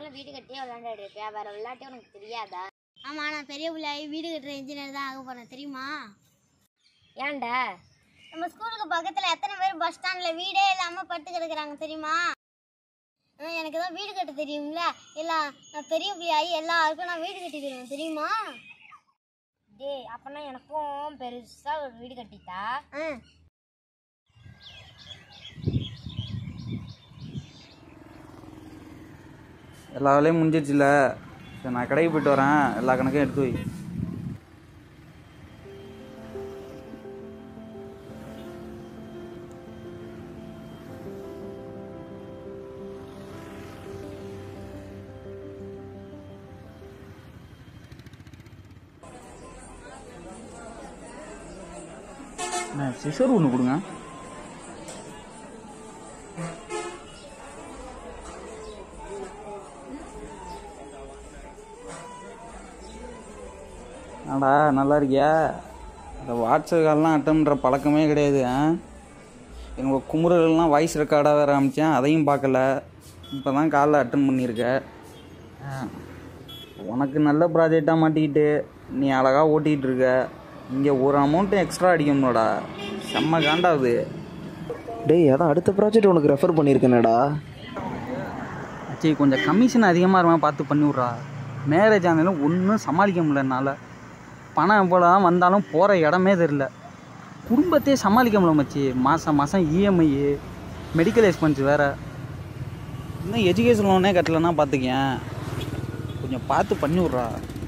பார்த்தாலும் வீடு கட்டியே விளையாண்டுட்டு இருப்பியா வேற விளையாட்டே உனக்கு தெரியாதா ஆமா நான் பெரிய பிள்ளையாகி வீடு கட்டுற இன்ஜினியர் தான் ஆக போறேன் தெரியுமா ஏன்டா நம்ம ஸ்கூலுக்கு பக்கத்துல எத்தனை பேர் பஸ் ஸ்டாண்ட்ல வீடே இல்லாம படுத்து கிடக்குறாங்க தெரியுமா ஆ, எனக்கு தான் வீடு கட்ட தெரியும்ல எல்லாம் நான் பெரிய பிள்ளையாகி எல்லாருக்கும் நான் வீடு கட்டி தருவேன் தெரியுமா டேய் அப்பனா எனக்கும் பெருசா ஒரு வீடு கட்டித்தா ஆ எல்லா வேலையும் முடிஞ்சிச்சுல சரி நான் கடைக்கு போயிட்டு வரேன் எல்லா கணக்கையும் எடுத்து வை சிசர் ஒன்று கொடுங்க ஆடா நல்லா இருக்கியா இந்த வாட்ஸ்அப் கால்லாம் அட்டன் பண்ணுற பழக்கமே கிடையாது ஆ என்னோட குமுறல்கள்லாம் வாய்ஸ் ரெக்கார்டாக வேறு அமிச்சேன் அதையும் பார்க்கல இப்போ தான் காலைல அட்டன் பண்ணியிருக்க ஆ. உனக்கு நல்ல ப்ராஜெக்டாக மாட்டிக்கிட்டு நீ அழகாக ஓட்டிகிட்டு இருக்க இங்கே ஒரு அமௌண்ட்டும் எக்ஸ்ட்ரா அடிக்கணும்டா செம்ம காண்டாகுது டேய் அதான் அடுத்த ப்ராஜெக்ட் உனக்கு ரெஃபர் பண்ணியிருக்கேனடா சரி கொஞ்சம் கமிஷன் அதிகமாக இருமா பார்த்து பண்ணி விட்றா மேரேஜ் ஆனாலும் ஒன்றும் சமாளிக்க முடியல என்னால் பணம் எவ்வளோ தான் வந்தாலும் போகிற இடமே தெரில குடும்பத்தையே சமாளிக்க முடியல மச்சி மாதம் மாதம் இஎம்ஐ மெடிக்கல் எக்ஸ்பென்ஸ் வேறு இன்னும் எஜுகேஷன் லோனே கட்டலைன்னா பார்த்துக்கேன் கொஞ்சம் பார்த்து பண்ணி விட்றா